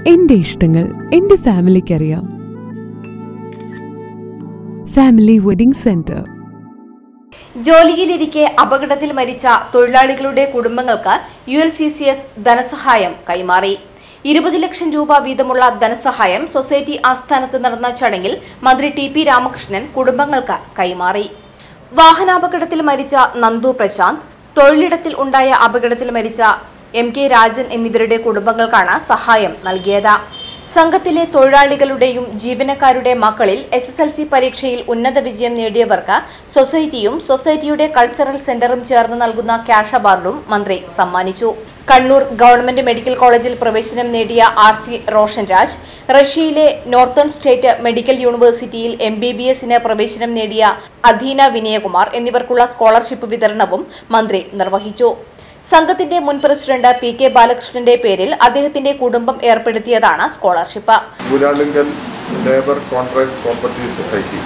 എന്റെ ഇഷ്ടങ്ങൾ എന്റെ ഫാമിലിക്കറിയാം ഫാമിലി വെഡിംഗ് സെന്റർ ജോലിയിലിരിക്കെ അപകടത്തിൽ മരിച്ച തൊഴിലാളികളുടെ കുടുംബങ്ങൾക്ക് U L C C S ധനസഹായം കൈമാറി ഇരുപത് ലക്ഷം രൂപ വീതമുള്ള ധനസഹായം സൊസൈറ്റി ആസ്ഥാനത്ത് നടന്ന ചടങ്ങിൽ മന്ത്രി ടി പി രാമകൃഷ്ണൻ കുടുംബങ്ങൾക്ക് കൈമാറി വാഹനാപകടത്തിൽ മരിച്ച നന്ദു പ്രശാന്ത് തൊഴിലിടത്തിൽ ഉണ്ടായ അപകടത്തിൽ മരിച്ച എം കെ രാജൻ എന്നിവരുടെ കുടുംബങ്ങൾക്കാണ് സഹായം നൽകിയത് സംഘത്തിലെ തൊഴിലാളികളുടെയും ജീവനക്കാരുടെ മക്കളിൽ എസ് എസ് എൽ സി പരീക്ഷയിൽ ഉന്നത വിജയം നേടിയവർക്ക് സൊസൈറ്റിയും സൊസൈറ്റിയുടെ കൾച്ചറൽ സെന്ററും ചേർന്ന് നൽകുന്ന ക്യാഷ് അവാർഡും മന്ത്രി സമ്മാനിച്ചു കണ്ണൂർ ഗവൺമെന്റ് മെഡിക്കൽ കോളേജിൽ പ്രവേശനം നേടിയ ആർ സി റോഷൻ രാജ് റഷ്യയിലെ നോർത്തേൺ സ്റ്റേറ്റ് മെഡിക്കൽ യൂണിവേഴ്സിറ്റിയിൽ എം ബി ബി എസിന് പ്രവേശനം നേടിയ അധീന വിനയകുമാർ എന്നിവർക്കുള്ള സ്കോളർഷിപ്പ് വിതരണവും മന്ത്രി നിർവഹിച്ചു സംഘത്തിന്റെ മുൻ പ്രസിഡന്റ് പി കെ ബാലകൃഷ്ണന്റെ പേരിൽ അദ്ദേഹത്തിന്റെ കുടുംബം ഏർപ്പെടുത്തിയതാണ് scholarship Uralungal labour contract cooperative society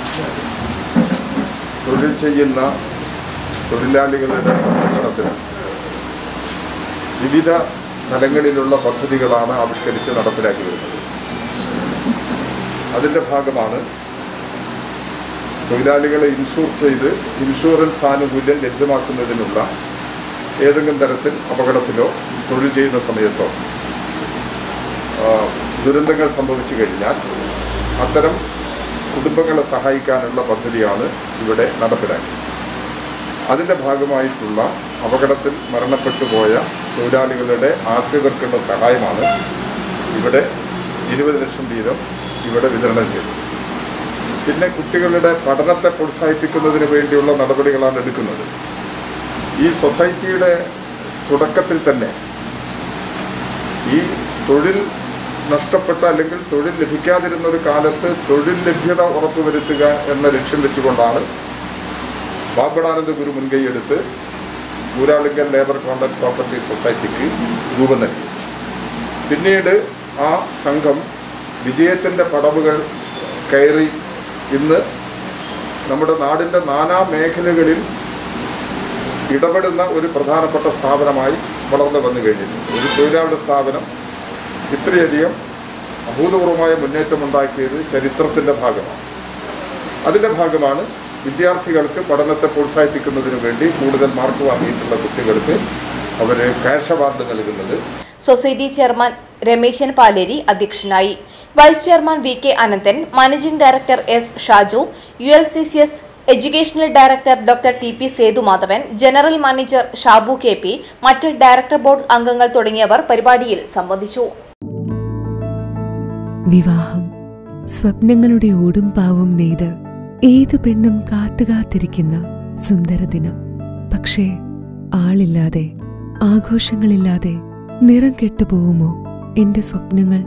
തൊഴിൽ ചെയ്യുന്ന തൊഴിലാളികളുടെ സംരക്ഷണത്തിന് വിവിധ തലങ്ങളിലുള്ള പദ്ധതികളാണ് ആവിഷ്കരിച്ച് നടപ്പിലാക്കി വരുന്നത് അതിൻ്റെ ഭാഗമാണ് തൊഴിലാളികളെ ഇൻഷൂർ ചെയ്ത് ഇൻഷുറൻസ് ആനുകൂല്യം ലഭ്യമാക്കുന്നതിനുള്ള ഏതെങ്കിലും തരത്തിൽ അപകടത്തിലോ തൊഴിൽ ചെയ്യുന്ന സമയത്തോ ആ, ദുരന്തങ്ങൾ സംഭവിച്ചു കഴിഞ്ഞാൽ അത്തരം കുടുംബങ്ങളെ സഹായിക്കാനുള്ള പദ്ധതിയാണ് ഇവിടെ നടപ്പിലാക്കിയത് അതിൻ്റെ ഭാഗമായിട്ടുള്ള അപകടത്തിൽ മരണപ്പെട്ടു പോയ തൊഴിലാളികളുടെ ആശ്രിതർക്കുള്ള സഹായമാണ് ഇവിടെ ഇരുപത് ലക്ഷം വീതം ഇവിടെ വിതരണം ചെയ്തത് പിന്നെ കുട്ടികളുടെ പഠനത്തെ പ്രോത്സാഹിപ്പിക്കുന്നതിന് വേണ്ടിയുള്ള നടപടികളാണ് എടുക്കുന്നത് ഈ സൊസൈറ്റിയുടെ തുടക്കത്തിൽ തന്നെ ഈ തൊഴിൽ നഷ്ടപ്പെട്ട അല്ലെങ്കിൽ തൊഴിൽ ലഭിക്കാതിരുന്ന ഒരു കാലത്ത് തൊഴിൽ ലഭ്യത ഉറപ്പുവരുത്തുക എന്ന ലക്ഷ്യം വെച്ചുകൊണ്ടാണ് ബാബടാനന്ദ ഗുരു മുൻകൈയെടുത്ത് ഊരാളുങ്കൽ ലേബർ കോൺട്രാക്ട് കോപ്പറേറ്റീവ് സൊസൈറ്റിക്ക് രൂപം നൽകി പിന്നീട് ആ സംഘം വിജയത്തിൻ്റെ പടവുകൾ കയറി ഇന്ന് നമ്മുടെ നാടിൻ്റെ നാനാ മേഖലകളിൽ ഇടപെടുന്ന ഒരു പ്രധാനപ്പെട്ട സ്ഥാപനമായി വളർന്നു വന്നു കഴിഞ്ഞിട്ടുണ്ട് ഒരു തൊഴിലാളിയുടെ സ്ഥാപനം ഇത്രയധികം അഭൂതപൂർവമായ മുന്നേറ്റമുണ്ടാക്കിയത് ചരിത്രത്തിൻ്റെ ഭാഗമാണ് അതിൻ്റെ ഭാഗമാണ് വിദ്യാർത്ഥികൾക്ക് പഠനത്തെ പ്രോത്സാഹിപ്പിക്കുന്നതിന് വേണ്ടി കൂടുതൽ മാർക്ക് വാങ്ങിയിട്ടുള്ള കുട്ടികൾക്ക് അവർ ക്യാഷ് അവാർഡ് നൽകുന്നത് സൊസൈറ്റി ചെയർമാൻ രമേശൻ പാലേരി അധ്യക്ഷനായി vice chairman V K Ananthan managing director S Shaju U L C C S educational director doctor T P Sethumadhavan general manager Shabu K P മറ്റ് ഡയറക്ടർ ബോർഡ് അംഗങ്ങൾ തുടങ്ങിയവർ പരിപാടിയിൽ സംബന്ധിച്ചു വിവാഹം സ്വപ്നങ്ങളുടെ ഓടും പാവും നെയ്ത് ഏത് പെണ്ണും കാത്തുകാത്തിരിക്കുന്ന സുന്ദര ദിനം പക്ഷേ ആളില്ലാതെ ആഘോഷങ്ങളില്ലാതെ നിറം കെട്ടുപോകുമോ എന്റെ സ്വപ്നങ്ങൾ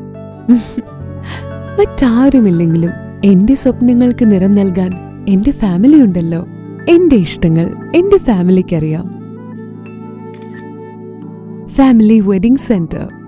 മറ്റാരുമില്ലെങ്കിലും എന്റെ സ്വപ്നങ്ങൾക്ക് നിറം നൽകാൻ എന്റെ ഫാമിലി ഉണ്ടല്ലോ എന്റെ ഇഷ്ടങ്ങൾ എന്റെ ഫാമിലിക്കറിയാം ഫാമിലി വെഡിംഗ് സെന്റർ